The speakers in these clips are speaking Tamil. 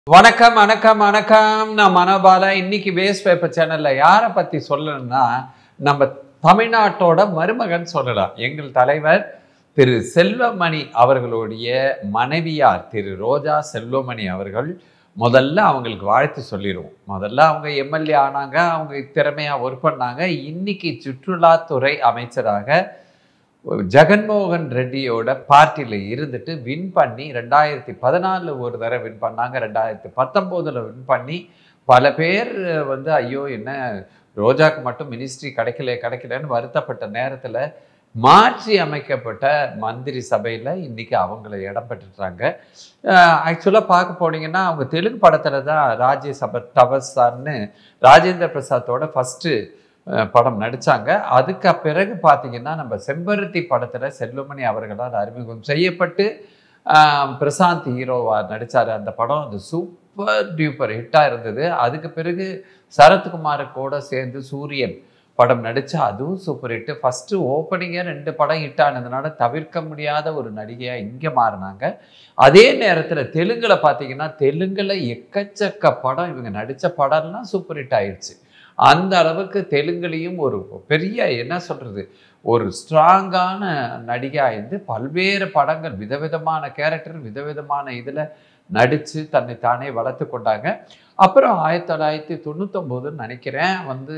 வணக்கம் வணக்கம் வணக்கம் நான் மனோபாலா இன்னைக்கு வேஸ்ட் பேப்பர் சேனல்ல யாரை பத்தி சொல்லணும்னா நம்ம தமிழ்நாட்டோட மருமகன் சொல்லலாம் எங்கள் தலைவர் திரு செல்வமணி அவர்களுடைய மனைவியார் திரு ரோஜா செல்வமணி அவர்கள் முதல்ல அவங்களுக்கு வாழ்த்து சொல்லிடுவோம் முதல்ல அவங்க எம்எல்ஏ ஆனாங்க அவங்க திறமையா ஒர்க் பண்ணாங்க இன்னைக்கு சுற்றுலாத்துறை அமைச்சராக ஜெகன்மோகன் ரெட்டியோட பார்ட்டியில் இருந்துட்டு வின் பண்ணி ரெண்டாயிரத்தி பதினாலில் ஒரு தடவை வின் பண்ணாங்க ரெண்டாயிரத்தி பத்தொம்போதில் வின் பண்ணி பல பேர் வந்து ஐயோ என்ன ரோஜாக்கு மட்டும் மினிஸ்ட்ரி கிடைக்கல கிடைக்கலன்னு வருத்தப்பட்ட நேரத்தில் மாற்றி அமைக்கப்பட்ட மந்திரி சபையில் இன்னைக்கு அவங்கள இடம் பெற்றுட்டாங்க ஆக்சுவலாக பார்க்க போனீங்கன்னா அவங்க தெலுங்கு படத்தில் தான் ராஜ்யசபா தவசான்னு ராஜேந்திர பிரசாத்தோட ஃபஸ்ட்டு படம் நடித்தாங்க அதுக்கு பிறகு பார்த்தீங்கன்னா நம்ம செம்பருத்தி படத்தில் செல்வமணி அவர்களால் அறிமுகம் செய்யப்பட்டு ஆஹ், பிரசாந்த் ஹீரோவாக நடித்தார் அந்த படம் அது சூப்பர் டியூப்பர் ஹிட்டாக இருந்தது அதுக்கு பிறகு சரத்குமார் கூட சேர்ந்து சூரியன் படம் நடித்தா அதுவும் சூப்பர் ஹிட்டு ஃபஸ்ட்டு ஓப்பனிங்கே ரெண்டு படம் ஹிட் ஆனதுனால தவிர்க்க முடியாத ஒரு நடிகையாக இங்கே மாறினாங்க அதே நேரத்தில் தெலுங்கில் பார்த்தீங்கன்னா தெலுங்கில் எக்கச்சக்க படம் இவங்க நடித்த படம்லாம் சூப்பர் ஹிட் ஆயிடுச்சு அந்த அளவுக்கு தெலுங்குலேயும் ஒரு பெரிய என்ன சொல்கிறது ஒரு ஸ்ட்ராங்கான நடிகையாக இருந்து பல்வேறு படங்கள் விதவிதமான கேரக்டர் விதவிதமான இதில் நடித்து தன்னை தானே வளர்த்து கொண்டாங்க அப்புறம் ஆயிரத்தி தொள்ளாயிரத்தி தொண்ணூத்தொம்போதுன்னு நினைக்கிறேன் வந்து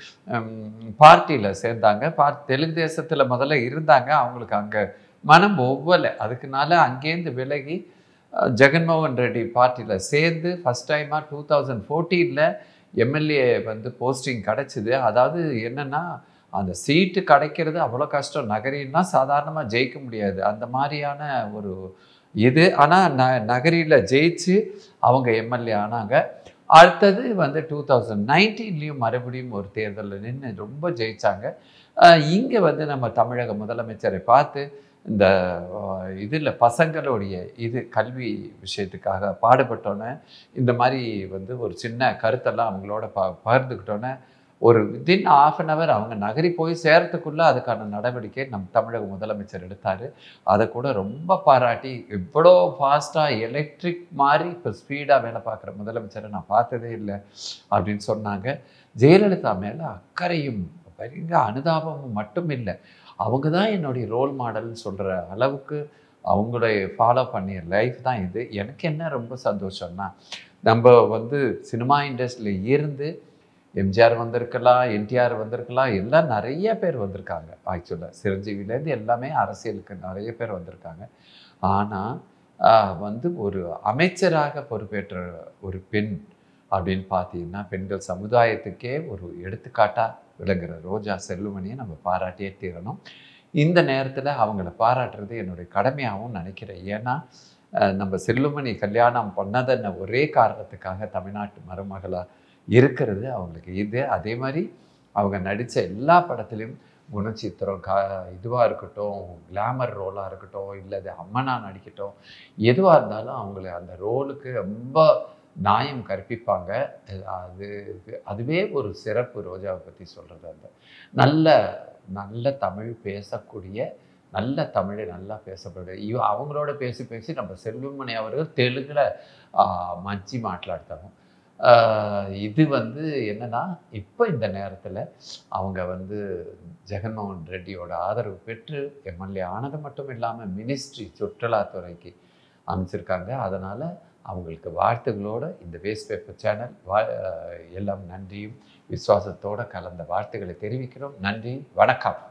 பார்ட்டியில் சேர்ந்தாங்க பார் தெலுங்கு தேசத்தில் முதல்ல இருந்தாங்க அவங்களுக்கு அங்கே மனம் ஒவ்வொலை அதுக்குனால அங்கேருந்து விலகி அஹ், ஜெகன்மோகன் ரெட்டி பார்ட்டியில் சேர்ந்து ஃபஸ்ட் டைமாக டூ தௌசண்ட் ஃபோர்டீனில் எம்எல்ஏ வந்து போஸ்டிங் கிடச்சிது அதாவது என்னென்னா அந்த சீட்டு கிடைக்கிறது அவ்வளோ கஷ்டம் நகரின்னா சாதாரணமாக ஜெயிக்க முடியாது அந்த மாதிரியான ஒரு இது ஆனால் ந நகரியில் ஜெயிச்சு அவங்க எம்எல்ஏ ஆனாங்க அடுத்தது வந்து டூ தௌசண்ட் நைன்டீன்லேயும் மறுபடியும் ஒரு தேர்தலில் நின்று ரொம்ப ஜெயிச்சாங்க இங்கே வந்து நம்ம தமிழக முதலமைச்சரை பார்த்து இந்த இதில் பசங்களுடைய இது கல்வி விஷயத்துக்காக பாடுபட்டோன்னே இந்த மாதிரி வந்து ஒரு சின்ன கருத்தெல்லாம் அவங்களோட ப பகிர்ந்துக்கிட்டோன்னே ஒரு வித்தின் ஆஃப் அன் ஹவர் அவங்க நகரி போய் சேரத்துக்குள்ளே அதுக்கான நடவடிக்கை நம் தமிழக முதலமைச்சர் எடுத்தார் அதை கூட ரொம்ப பாராட்டி இவ்வளோ ஃபாஸ்ட்டாக எலக்ட்ரிக் மாதிரி இப்போ ஸ்பீடாக வேலை பார்க்குற முதலமைச்சரை நான் பார்த்ததே இல்லை அப்படின்னு சொன்னாங்க ஜெயலலிதா மேலே அக்கறையும் பயங்கர அனுதாபமும் மட்டும் இல்லை அவங்க தான் என்னுடைய ரோல் மாடல்னு சொல்கிற அளவுக்கு அவங்களுடைய ஃபாலோ பண்ணிய லைஃப் தான் இது எனக்கு என்ன ரொம்ப சந்தோஷம்னா நம்ம வந்து சினிமா இண்டஸ்ட்ரியில் இருந்து எம்ஜிஆர் வந்திருக்கலாம் என்டிஆர் வந்திருக்கலாம் எல்லாம் நிறைய பேர் வந்திருக்காங்க ஆக்சுவலாக சிரஞ்சீவிலேருந்து எல்லாமே அரசியலுக்கு நிறைய பேர் வந்திருக்காங்க ஆனால் வந்து ஒரு அமைச்சராக பொறுப்பேற்ற ஒரு பெண் அப்படின்னு பார்த்தீங்கன்னா பெண்கள் சமுதாயத்துக்கே ஒரு எடுத்துக்காட்டாக விளங்குற ரோஜா செல்லுமணியை நம்ம பாராட்டியே தீரணும் இந்த நேரத்தில் அவங்கள பாராட்டுறது என்னுடைய கடமையாகவும் நினைக்கிறேன் ஏன்னா அஹ், நம்ம செல்லுமணி கல்யாணம் பண்ணதன்ன ஒரே காரணத்துக்காக தமிழ்நாட்டு மருமகளாக இருக்கிறது அவங்களுக்கு இது அதே மாதிரி அவங்க நடித்த எல்லா படத்துலையும் குணச்சித்திரம் கா இதுவாக இருக்கட்டும் கிளாமர் ரோலாக இருக்கட்டும் இல்லை அது அம்மனா நடிக்கட்டும் எதுவாக இருந்தாலும் அவங்கள அந்த ரோலுக்கு ரொம்ப நியாயம் கற்பிப்பாங்க அது அதுவே ஒரு சிறப்பு ரோஜாவை பற்றி சொல்கிறது அந்த நல்ல நல்ல தமிழ் பேசக்கூடிய நல்ல தமிழை நல்லா பேசப்படுது இவ அவங்களோட பேசி பேசி நம்ம செல்வமணி அவர்கள் தெலுங்குல ஆ, மஞ்சி மாట్లాడతాము இது வந்து என்னன்னா இப்போ இந்த நேரத்தில் அவங்க வந்து ஜெகன்மோகன் ரெட்டியோட ஆதரவு பெற்று எம்எல்ஏ ஆனது மட்டும் இல்லாமல் மினிஸ்ட்ரி சுற்றுலாத்துறைக்கு அமைச்சிருக்காங்க அதனால் அவங்களுக்கு வாழ்த்துகளோட இந்த வேஸ்ட் பேப்பர் சேனல் வா எல்லாம் நன்றியும் விசுவாசத்தோட கலந்த வாழ்த்துக்களை தெரிவிக்கிறோம் நன்றி வணக்கம்